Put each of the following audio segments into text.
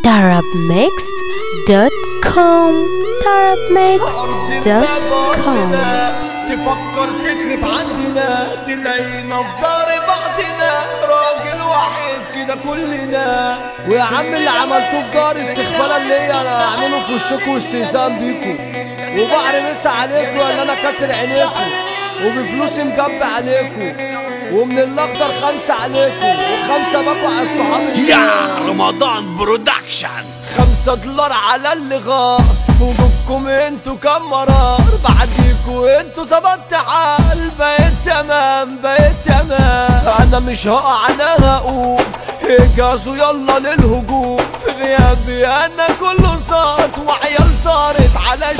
tarabmixed.com tarabmixed.com تفكر تكرف عندنا تلاقينا في دار بعضنا راجل واحد كده كلنا ويا عم اللي عملتوه في دار استخفالا ليا انا هعمله في وشكوا واستهزاء بيكوا وبحر مسا عليكوا ولا انا كاسر عينيكوا وبفلوسي مجب عليكوا ومن الاخضر خمسة عليكوا وخمسة باكوا على الصحاب اللي- يا رمضان برودكشن خمسة دولار على اللغاء وجوبكم انتوا كم مرار بعديكوا انتوا ظبطت حال بقيت تمام بقيت تمام انا مش هقع انا هقوم اجازوا يلا للهجوم في غيابي انا كله صوت وعيال صارت على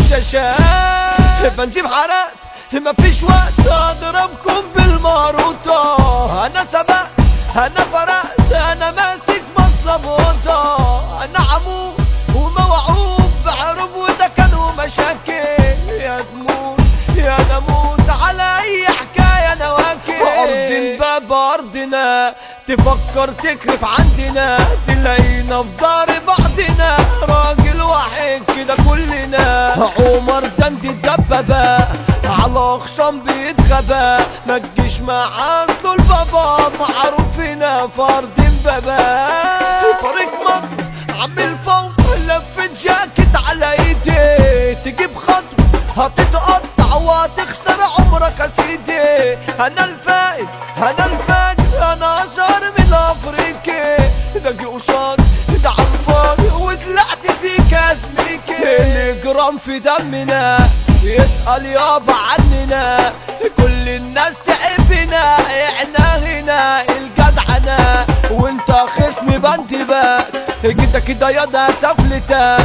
الشاشات بنزيم حرقت مفيش وقت اضربكم بالماروطة انا سبقت انا فرقت انا ماسك مصلب وطا انا عمود وموعود بحروب وده كانوا مشاكل يا تموت يا نموت على اي حكايه انا واكل ارض الباب ارضنا تفكر تكرف عندنا تلاقينا في دار بعضنا راجل واحد كده كلنا عمر دند الدبابة على اخصام بيتغبى ما تجيش مع اصله البابا معروف هنا في ارض بابا فريق مطر عامل فوضى لفت جاكيت على ايدي تجيب خطوة هتتقطع وهتخسر عمرك يا سيدي انا الفائد انا الفاجر انا ازهر من افريقي ده جي قصاد ده على الفاضي وطلعت سيكا زميكي الاجرام في دمنا يسأل يابا عننا كل الناس تحبنا احنا هنا الجدعنة وانت خصمي بنتبك كده كده يا ده سفلتك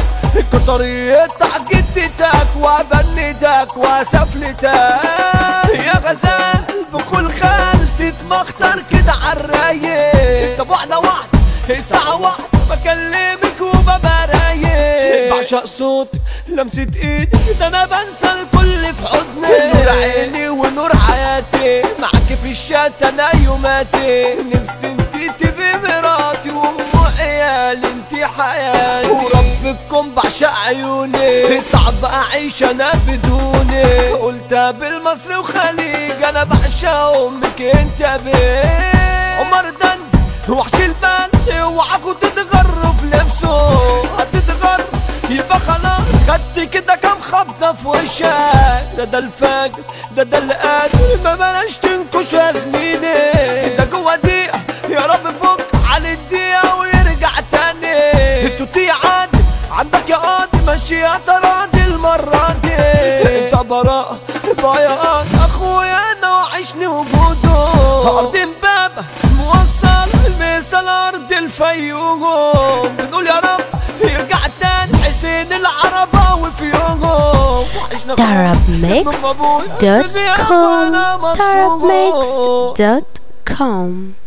كطريقتك جدتك وبندك وسفلتك يا غزال بخل خال تتمختر كده عالرايق طب واحدة واحدة الساعة واحدة بكلمك وببقى رايق بعشق صوتك لمسة ايدك ده انا بنسى الكل في حضني نور عيني ونور حياتي معاك في الشات انا يوماتي نفسي انتي تبقي مراتي وام عيالي انتي حياتي وربكم بعشق عيوني صعب اعيش انا بدوني قلتها بالمصري وخليج انا بعشق امك انت بيه عمر دند وحش البنت اوعكوا تتغروا في لبسه هتتغر يبقى خلاص خدت كده كام خبطة في وشك ده ده الفجر ده ده القادر ما بلاش تنكش يا زميلي ده جوا دقيقة يا رب فك على الدقيقة ويرجع تاني توتي عادي عندك يا قاضي ماشي يا تراضي المرة دي انت براءة بياض اخويا انا وحشني وجوده ارض امبابة موصل مثل ارض الفيوم بنقول يا رب يرجع تاني حسين العرباوي في يوم وحشنا tarabmixed.com tarabmixed.com